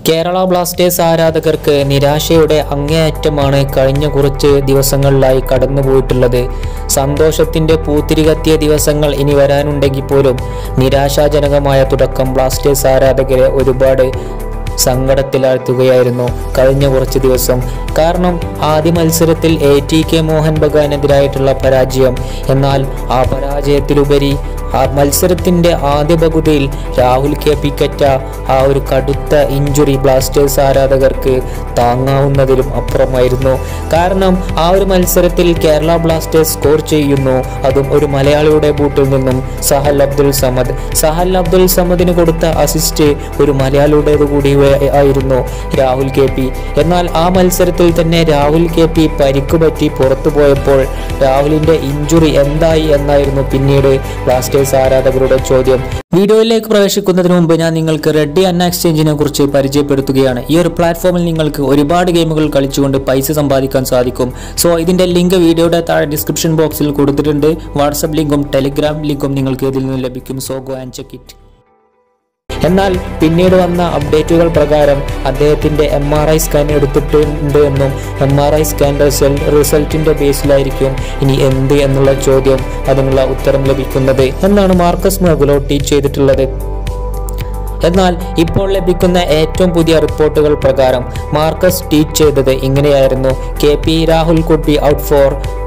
Kerala Blasters ആരാധകർക്ക് നിരാശയുടെ അങ്ങേയറ്റമാണ് കഴിഞ്ഞ കുറച്ച് ദിവസങ്ങളിലായി കടന്നുപോയിട്ടുള്ളത് സന്തോഷത്തിന്റെ പൂത്തിരി കത്തിയ ദിവസങ്ങൾ ഇനി വരാനുണ്ടെങ്കിൽ പോലും നിരാശാജനകമായ തുടക്കം ബ്ലാസ്റ്റേഴ്സ് ആരാധകരെ ഒരുപാട് സങ്കടത്തിലാഴ്ത്തുകയായിരുന്നു കഴിഞ്ഞ കുറച്ച് ദിവസം കാരണം ആദ്യ മത്സരത്തിൽ എ ടി കെ മോഹൻ ബഗാനെതിരായിട്ടുള്ള പരാജയം എന്നാൽ ആ പരാജയത്തിലുപരി ആ മത്സരത്തിന്റെ ആദ്യ പകുതിയിൽ രാഹുൽ കെ പിക്കറ്റ ആ ഒരു കടുത്ത ഇഞ്ചുറി ബ്ലാസ്റ്റേഴ്സ് ആരാധകർക്ക് താങ്ങാവുന്നതിലും അപ്പുറമായിരുന്നു കാരണം ആ ഒരു മത്സരത്തിൽ കേരള ബ്ലാസ്റ്റേഴ്സ് സ്കോർ ചെയ്യുന്നു അതും ഒരു മലയാളിയുടെ ബൂട്ടിൽ നിന്നും സഹൽ അബ്ദുൽ സമദ് സഹൽ അബ്ദുൽ സമദിന് കൊടുത്ത അസിസ്റ്റ് ഒരു മലയാളിയുടേത് കൂടി വേ- ആയിരുന്നു രാഹുൽ കെ പി എന്നാൽ ആ മത്സരത്തിൽ തന്നെ രാഹുൽ കെ പി പരിക്ക് പറ്റി പുറത്തു പോയപ്പോൾ രാഹുലിന്റെ ഇഞ്ചുറി എന്തായി എന്നായിരുന്നു പിന്നീട് ബ്ലാസ്റ്റേഴ്സ് ആരാധകരുടെ ചോദ്യം വീഡിയോയിലേക്ക് പ്രവേശിക്കുന്നതിന് മുമ്പ് ഞാൻ നിങ്ങൾക്ക് റെഡ്ഡി അന്ന എക്സ്ചേഞ്ചിനെ കുറിച്ച് പരിചയപ്പെടുത്തുകയാണ് ഈ ഒരു പ്ലാറ്റ്ഫോമിൽ നിങ്ങൾക്ക് ഒരുപാട് ഗെയിമുകൾ കളിച്ചുകൊണ്ട് പൈസ സമ്പാദിക്കാൻ സാധിക്കും സോ ഇതിന്റെ ലിങ്ക് വീഡിയോയുടെ താഴെ ഡിസ്ക്രിപ്ഷൻ ബോക്സിൽ കൊടുത്തിട്ടുണ്ട് വാട്സപ്പ് ലിങ്കും ടെലിഗ്രാം ലിങ്കും നിങ്ങൾക്ക് ഇതിൽ നിന്ന് ലഭിക്കും so go and check it എന്നാൽ പിന്നീട് വന്ന അപ്ഡേറ്റുകൾ പ്രകാരം അദ്ദേഹത്തിന്റെ എം ആർ ഐ സ്കാൻ എടുത്തിട്ടുണ്ട് എന്നും എം ആർ ഐ സ്കാൻ്റെ റിസൾട്ടിന്റെ ബേസിലായിരിക്കും ഇനി എന്ത് എന്നുള്ള ചോദ്യം അതിനുള്ള ഉത്തരം ലഭിക്കുന്നത് എന്നാണ് മാർക്കസ് മോഗുലോ ട്വീറ്റ് ചെയ്തിട്ടുള്ളത് എന്നാൽ ഇപ്പോൾ ലഭിക്കുന്ന ഏറ്റവും പുതിയ റിപ്പോർട്ടുകൾ പ്രകാരം മാർക്കസ് ട്വീറ്റ് ചെയ്തത് ഇങ്ങനെയായിരുന്നു K P Rahul could be out for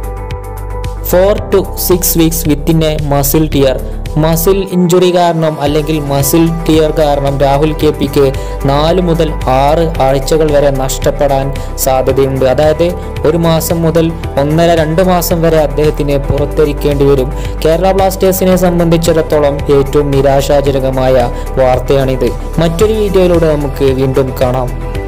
four to six weeks within a muscle tear muscle injury കാരണം അല്ലെങ്കിൽ മസിൽ ടിയർ കാരണം രാഹുൽ കെ പിക്ക് നാല് മുതൽ ആറ് ആഴ്ചകൾ വരെ നഷ്ടപ്പെടാൻ സാധ്യതയുണ്ട് അതായത് ഒരു മാസം മുതൽ ഒന്നര രണ്ട് മാസം വരെ അദ്ദേഹത്തിന് പുറത്തിരിക്കേണ്ടി വരും കേരള ബ്ലാസ്റ്റേഴ്സിനെ സംബന്ധിച്ചിടത്തോളം ഏറ്റവും നിരാശാജനകമായ വാർത്തയാണിത് മറ്റൊരു വീഡിയോയിലൂടെ നമുക്ക് വീണ്ടും കാണാം